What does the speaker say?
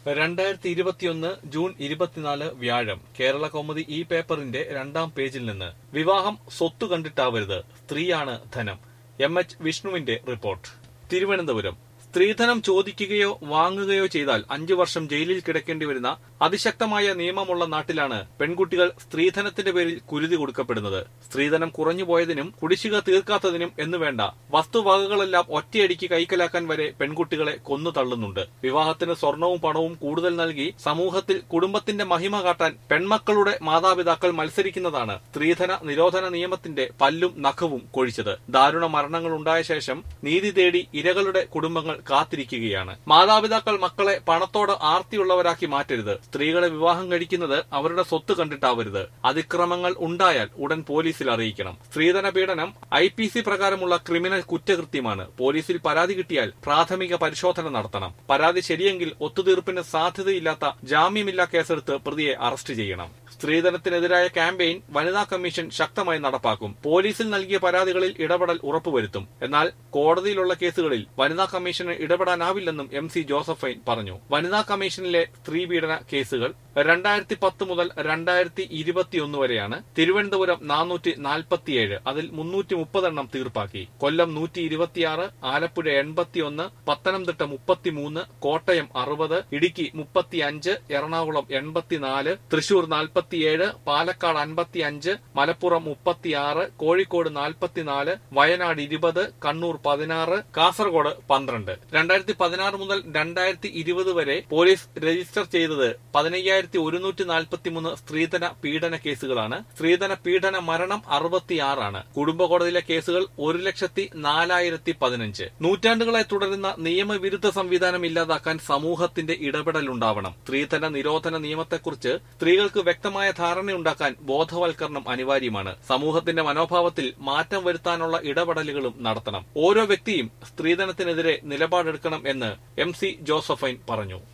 രണ്ടായിരത്തി ഇരുപത്തിയൊന്ന് ജൂൺ ഇരുപത്തിനാല് വ്യാഴം കേരള കൗമുദി ഈ പേപ്പറിന്റെ രണ്ടാം പേജിൽ നിന്ന് വിവാഹം സ്വത്ത് കണ്ടിട്ടാവരുത് സ്ത്രീയാണ് ധനം എം എച്ച് വിഷ്ണുവിന്റെ റിപ്പോർട്ട് തിരുവനന്തപുരം സ്ത്രീധനം ചോദിക്കുകയോ വാങ്ങുകയോ ചെയ്താൽ അഞ്ചു വർഷം ജയിലിൽ കിടക്കേണ്ടി വരുന്ന അതിശക്തമായ നിയമമുള്ള നാട്ടിലാണ് പെൺകുട്ടികൾ സ്ത്രീധനത്തിന്റെ പേരിൽ കുരുതി കൊടുക്കപ്പെടുന്നത് സ്ത്രീധനം കുറഞ്ഞുപോയതിനും കുടിശ്ശിക തീർക്കാത്തതിനും എന്നുവേണ്ട വസ്തുവകകളെല്ലാം ഒറ്റയടിക്ക് കൈക്കലാക്കാൻ വരെ പെൺകുട്ടികളെ കൊന്നു തള്ളുന്നുണ്ട് വിവാഹത്തിന് സ്വർണവും പണവും കൂടുതൽ നൽകി സമൂഹത്തിൽ കുടുംബത്തിന്റെ മഹിമ കാട്ടാൻ പെൺമക്കളുടെ മാതാപിതാക്കൾ മത്സരിക്കുന്നതാണ് സ്ത്രീധന നിരോധന നിയമത്തിന്റെ പല്ലും നഖവും കൊഴിച്ചത് ദാരുണ മരണങ്ങൾ ഉണ്ടായ ശേഷം നീതി തേടി ഇരകളുടെ കുടുംബങ്ങൾ കാത്തിരിക്കുകയാണ് മാതാപിതാക്കൾ മക്കളെ പണത്തോട് ആർത്തിയുള്ളവരാക്കി മാറ്റരുത് സ്ത്രീകളെ വിവാഹം കഴിക്കുന്നത് അവരുടെ സ്വത്ത് കണ്ടിട്ടാവരുത് അതിക്രമങ്ങൾ ഉണ്ടായാൽ ഉടൻ പോലീസിൽ അറിയിക്കണം സ്ത്രീധന പീഡനം ഐ പി സി പ്രകാരമുള്ള ക്രിമിനൽ കുറ്റകൃത്യമാണ് പോലീസിൽ പരാതി കിട്ടിയാൽ പ്രാഥമിക പരിശോധന നടത്തണം പരാതി ശരിയെങ്കിൽ ഒത്തുതീർപ്പിന് സാധ്യതയില്ലാത്ത ജാമ്യമില്ലാ കേസെടുത്ത് പ്രതിയെ അറസ്റ്റ് ചെയ്യണം സ്ത്രീധനത്തിനെതിരായ ക്യാമ്പയിൻ വനിതാ കമ്മീഷൻ ശക്തമായി നടപ്പാക്കും പോലീസിൽ നൽകിയ പരാതികളിൽ ഇടപെടൽ ഉറപ്പുവരുത്തും എന്നാൽ കോടതിയിലുള്ള കേസുകളിൽ വനിതാ കമ്മീഷന് ഇടപെടാനാവില്ലെന്നും എം സി ജോസഫൈൻ പറഞ്ഞു വനിതാ കമ്മീഷനിലെ സ്ത്രീപീഡന കേസുകൾ രണ്ടായിരത്തി പത്ത് മുതൽ രണ്ടായിരത്തി ഇരുപത്തിയൊന്ന് വരെയാണ് തിരുവനന്തപുരം നാനൂറ്റി നാൽപ്പത്തിയേഴ് അതിൽ മുന്നൂറ്റി മുപ്പതെണ്ണം തീർപ്പാക്കി കൊല്ലം നൂറ്റി ഇരുപത്തിയാറ് ആലപ്പുഴ എൺപത്തിയൊന്ന് പത്തനംതിട്ട മുപ്പത്തിമൂന്ന് കോട്ടയം അറുപത് ഇടുക്കി മുപ്പത്തിയഞ്ച് എറണാകുളം എൺപത്തിനാല് തൃശൂർ നാൽപ്പത്തിയേഴ് പാലക്കാട് അൻപത്തിയഞ്ച് മലപ്പുറം മുപ്പത്തിയാറ് കോഴിക്കോട് നാൽപ്പത്തിനാല് വയനാട് ഇരുപത് കണ്ണൂർ പതിനാറ് കാസർഗോഡ് പന്ത്രണ്ട് രണ്ടായിരത്തി പതിനാറ് മുതൽ രണ്ടായിരത്തി ഇരുപത് വരെ പോലീസ് രജിസ്റ്റർ ചെയ്തത് പതിനയ്യായിരത്തി ഒരുന്നൂറ്റി നാൽപ്പത്തിമൂന്ന് സ്ത്രീധന പീഡന കേസുകളാണ് സ്ത്രീധന പീഡന മരണം അറുപത്തിയാറാണ് കുടുംബ കോടതിയിലെ കേസുകൾ ഒരു ലക്ഷത്തി നാലായിരത്തി പതിനഞ്ച് നൂറ്റാണ്ടുകളായി തുടരുന്ന നിയമവിരുദ്ധ സംവിധാനം ഇല്ലാതാക്കാൻ സമൂഹത്തിന്റെ ഇടപെടലുണ്ടാവണം സ്ത്രീധന നിരോധന നിയമത്തെക്കുറിച്ച് സ്ത്രീകൾക്ക് വ്യക്തമായ ധാരണയുണ്ടാക്കാൻ ബോധവൽക്കരണം അനിവാര്യമാണ് സമൂഹത്തിന്റെ മനോഭാവത്തിൽ മാറ്റം വരുത്താനുള്ള ഇടപെടലുകളും നടത്തണം ഓരോ വ്യക്തിയും സ്ത്രീധനത്തിനെതിരെ നിലപാടെടുക്കണം എന്ന് എം സി ജോസഫൈൻ പറഞ്ഞു